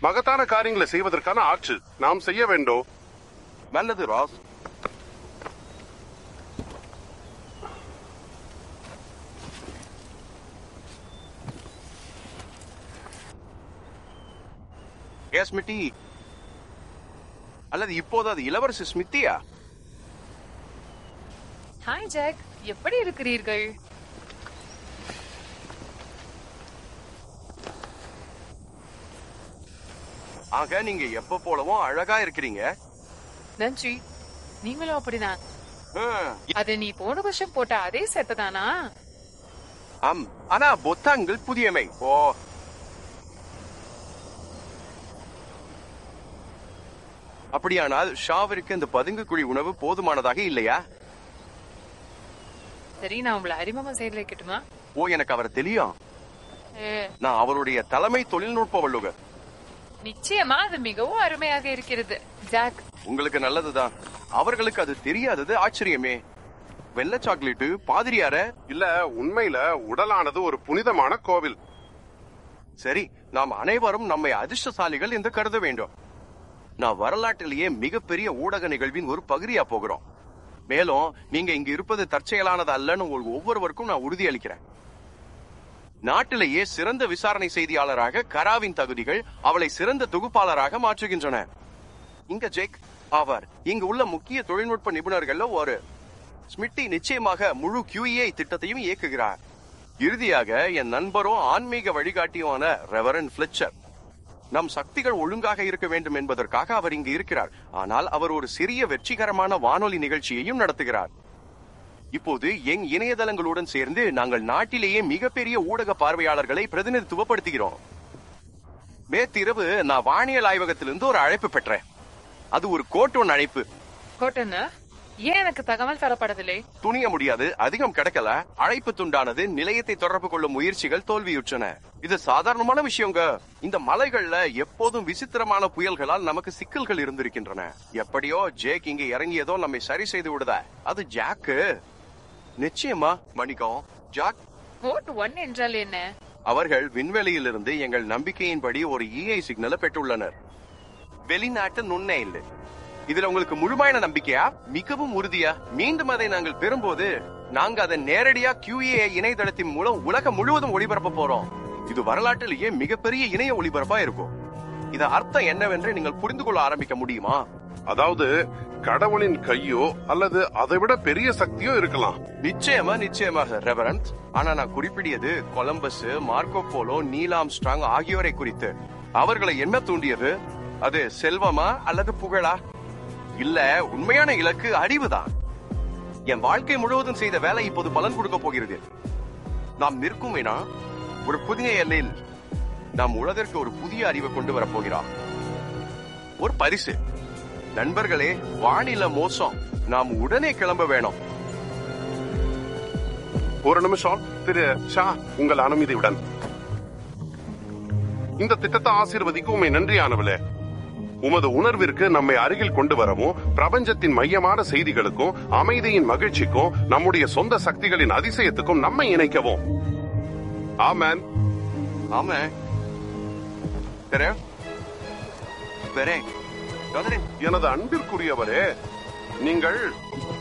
மகத்தான காரியங்களை செய்வதற்கான ஆற்று நாம் செய்ய வேண்டும் நல்லது ராஸ் ஏ ஸ்மிட்டி அல்லது இப்போது அது இளவரசி ஸ்மித்தியா ஹாய் ஜாக் எப்படி இருக்கிறீர்கள் ஆக நீங்க எப்ப போலவும் அழகா இருக்கிறீங்க நன்றி நீங்களும் அப்படிதான் ஹம், அது நீ போன வருஷம் போட்ட அதே செட்ட தானா ஆம் ஆனா பொத்தான்கள் புதியமை ஓ அப்படியானால் ஷாவிற்கு இந்த பதுங்கு குழி உணவு போதுமானதாக இல்லையா சரி நான் உங்களை அறிமுகம் செய்து வைக்கட்டுமா ஓ எனக்கு அவரை தெரியும் ஏ, நான் அவருடைய தலைமை தொழில்நுட்ப வல்லுகர் நிச்சயமா அது மிகவும் அருமையாக இருக்கிறது ஜாக் உங்களுக்கு நல்லதுதான் அவர்களுக்கு அது தெரியாதது ஆச்சரியமே வெள்ளை சாக்லேட்டு பாதிரியார இல்ல உண்மையில உடலானது ஒரு புனிதமான கோவில் சரி நாம் அனைவரும் நம்மை அதிர்ஷ்டசாலிகள் என்று கருத வேண்டும் நான் வரலாற்றிலேயே மிகப்பெரிய ஊடக நிகழ்வின் ஒரு பகுதியா போகிறோம் மேலும் நீங்க இங்க இருப்பது தற்செயலானது அல்லன்னு உங்களுக்கு ஒவ்வொருவருக்கும் நான் உறுதியளிக்கிறேன் நாட்டிலேயே சிறந்த விசாரணை செய்தியாளராக கராவின் தகுதிகள் அவளை சிறந்த தொகுப்பாளராக மாற்றுகின்றன இங்க ஜெக் அவர் இங்கு உள்ள முக்கிய தொழில்நுட்ப நிபுணர்கள்ல ஒரு ஸ்மிட்டி நிச்சயமாக முழு QEI திட்டத்தையும் இயக்குகிறார் இறுதியாக என் நண்பரும் ஆன்மீக வழிகாட்டியுமான ரெவரன் ஃபிளிச்சர் நம் சக்திகள் ஒழுங்காக இருக்க வேண்டும் என்பதற்காக அவர் இங்கு இருக்கிறார் ஆனால் அவர் ஒரு சிறிய வெற்றிகரமான வானொலி நிகழ்ச்சியையும் நடத்துகிறார் இப்போது எங் இணையதளங்களுடன் சேர்ந்து நாங்கள் நாட்டிலேயே மிகப்பெரிய ஊடக பார்வையாளர்களை பிரதிநிதித்துவப்படுத்துகிறோம் நேத்திரவு நான் வானியல் ஆய்வகத்திலிருந்து ஒரு அழைப்பு பெற்றேன் அது ஒரு கோட்டோன் அழைப்பு கோட்டன்னு ஏன் எனக்கு தகவல் தரப்படவில்லை துணிய முடியாது அதிகம் கிடைக்கல அழைப்பு துண்டானது நிலையத்தை தொடர்பு கொள்ளும் முயற்சிகள் தோல்வியுற்றன இது சாதாரணமான விஷயங்க இந்த மலைகள்ல எப்போதும் விசித்திரமான புயல்களால் நமக்கு சிக்கல்கள் இருந்திருக்கின்றன எப்படியோ ஜேக் இங்க இறங்கியதோ நம்மை சரி செய்து விடுத அது ஜாக்கு நிச்சயமா மணிக்கம் ஜாக் போட் ஒன் என்றால் என்ன அவர்கள் விண்வெளியிலிருந்து எங்கள் நம்பிக்கையின்படி ஒரு இஐ சிக்னலை பெற்றுள்ளனர் வெளிநாட்டு நுண்ணெயில் இதுல உங்களுக்கு முழுமையான நம்பிக்கையா மிகவும் உறுதியா மீண்டும் அதை நாங்கள் பெறும்போது நாங்க அதை நேரடியா QA இணையதளத்தின் மூலம் உலகம் முழுவதும் ஒளிபரப்ப போறோம் இது வரலாற்றிலேயே மிகப்பெரிய இணைய ஒளிபரப்பா இருக்கும் இது அர்த்தம் என்னவென்று நீங்கள் புரிந்து கொள்ள ஆரம்பிக்க முடியுமா அதாவது கடவுளின் கையோ அல்லது அதைவிட பெரிய சக்தியோ இருக்கலாம் நிச்சயமா நிச்சயமாக ரெவரண்ட் ஆனா நான் குறிப்பிடியது Columbus Marco Polo Neil Armstrong ஆகியோரை குறித்து அவர்களை என்ன தூண்டியது அது செல்வமா அல்லது புகழா இல்ல உண்மையான இலக்கு அறிவுதான் என் வாழ்க்கை முழுவதும் செய்த வேலை இப்போது பலன் கொடுக்க போகிறது நாம் நிற்கும் இடம் ஒரு புதிய எல்லையில் நாம் உலகிற்கு ஒரு புதிய அறிவை கொண்டு வரப் போகிறோம் ஒரு பரிசு நண்பர்களே வானிலை மோசம் நாம் உடனே கிளம்ப வேணும் ஒரு நிமிஷம் திரு ஷா உங்கள் அனுமதியுடன் இந்த திட்டத்தை ஆசீர்வதிக்க உண்மை நன்றியானவளே உமது உணர்விற்கு நம்மை அருகில் கொண்டு வரவும் பிரபஞ்சத்தின் மையமான செய்திகளுக்கும் அமைதியின் மகிழ்ச்சிக்கும் நம்முடைய சொந்த சக்திகளின் அதிசயத்துக்கும் நம்மை இணைக்கவும் ஆமேன் ஆமா பெரே பெரே யோதரே எனது அன்பிற்குரியவரே நீங்கள்